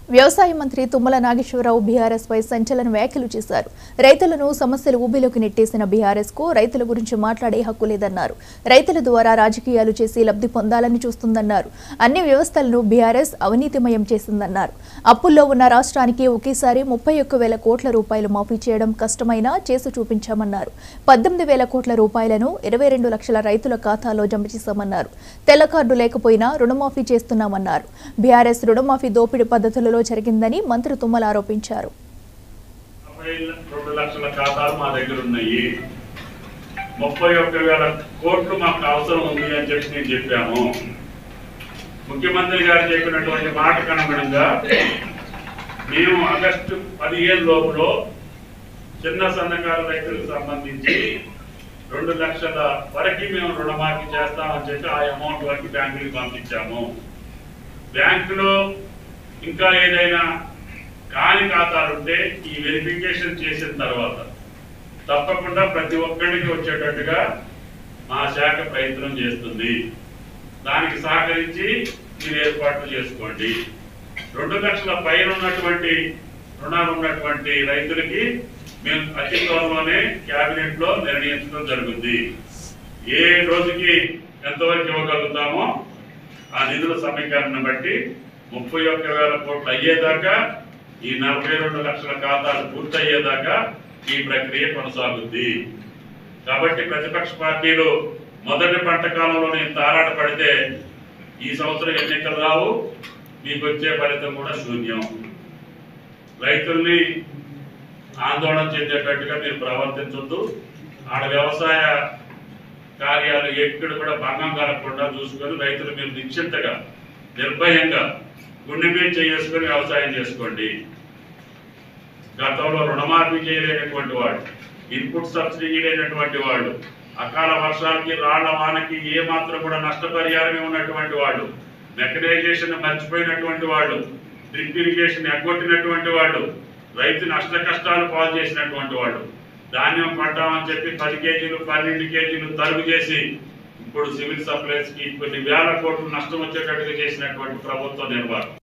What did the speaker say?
వ్యవసాయ మంత్రి తుమ్మల నాగేశ్వరరావు బీఆర్ఎస్ పై సంచలన వ్యాఖ్యలు చేశారు రైతులను సమస్యలు ఊబిలోకి నెట్టేసిన బీఆర్ఎస్ కు రైతుల గురించి మాట్లాడే హక్కు లేదన్నారు రైతుల ద్వారా రాజకీయాలు చేసి లబ్ధి పొందాలని చూస్తుందన్నారు అన్ని వ్యవస్థలను బీఆర్ఎస్ అవినీతిమయం చేసిందన్నారు అప్పుల్లో ఉన్న రాష్ట్రానికి ఒకేసారి ముప్పై ఒక్క వేల కోట్ల రూపాయలు మాఫీ చేయడం కష్టమైనా చేసి చూపించామన్నారు పద్దెనిమిది వేల కోట్ల రూపాయలను ఇరవై రెండు లక్షల రైతుల ఖాతాలో జమ చేశామన్నారు తెల్ల కార్డు లేకపోయినా రుణమాఫీ చేస్తున్నామన్నారు బీఆర్ఎస్ రుణమాఫీ దోపిడీ పద్ధతులలో జరిగిందని మంత్రి తుమ్మల ఆరోపించారు ముప్పై రెండు లక్షల ఖాతాలు మా దగ్గర ఉన్నాయి ముప్పై ఒక్క వేల కోట్లు మాకు అవసరం ఉంది అని చెప్పి నేను చెప్పాము ముఖ్యమంత్రి గారు చెప్పినటువంటి మాటకు అనుగుణంగా మేము ఆగస్టు పదిహేను లోపల చిన్న సన్నకారు రైతులకు సంబంధించి రెండు లక్షల వరకు మేము రుణమాఫీ చేస్తామని చెప్పి ఆ అమౌంట్ వరకు బ్యాంకులకు పంపించాము బ్యాంకులో ఇంకా ఏదైనా కాని ఖాతాలు ఉంటే ఈ వెరిఫికేషన్ చేసిన తర్వాత తప్పకుండా ప్రతి ఒక్కరికి వచ్చేటట్టుగా మా శాఖ ప్రయత్నం చేస్తుంది దానికి సహకరించి మీరు ఏర్పాట్లు చేసుకోండి రెండు లక్షల పైన ఉన్నటువంటి రుణాలు ఉన్నటువంటి రైతులకి మేము అతి త్వరలోనే క్యాబినెట్ లో నిర్ణయించడం జరుగుతుంది ఏ రోజుకి ఎంతవరకు ఇవ్వగలుగుతామో ఆ నిధుల సమీకరణ బట్టి ముప్పై ఒక్క వేల కోట్లు అయ్యేదాకా ఈ నలభై రెండు లక్షల ఖాతాలు పూర్తయ్యేదాకా ఈ ప్రక్రియ కొనసాగుద్ది కాబట్టి ప్రతిపక్ష పార్టీలు మొదటి పంట కాలంలో ఇంత ఆరాట పడితే ఈ సంవత్సరం ఎన్నికలు రావు మీకు వచ్చే ఫలితం కూడా శూన్యం రైతుల్ని ఆందోళన చెందేటట్టుగా మీరు ప్రవర్తించొద్దు ఆడ వ్యవసాయ కార్యాలు ఎక్కడ కూడా భంగం కలగకుండా చూసుకొని రైతులు మీరు నిశ్చింతగా నిర్భయంగా గుండె మీద చేసుకొని వ్యవసాయం చేసుకోండి గతంలో రుణమాఫీ చేయలేనటువంటి వాడు ఇన్పుట్ సబ్సిడీ లేనటువంటి వాళ్ళు అకాల వర్షాలకి రాళ్ల వానకి ఏ మాత్రం కూడా నష్టపరిహారమే ఉన్నటువంటి వాళ్ళు మెకనైజేషన్ మర్చిపోయినటువంటి వాళ్ళు డ్రిప్ ఇరిగేషన్ ఎగ్గొట్టినటువంటి వాళ్ళు రైతు నష్ట కష్టాలు పాలు చేసినటువంటి వాళ్ళు ధాన్యం పంటామని చెప్పి పది కేజీలు పన్నెండు కేజీలు తరుగు చేసి ఇప్పుడు సివిల్ సప్లైస్ కి కొన్ని వేల కోట్లు నష్టం వచ్చేటట్టుగా చేసినటువంటి ప్రభుత్వ నిర్వాహకం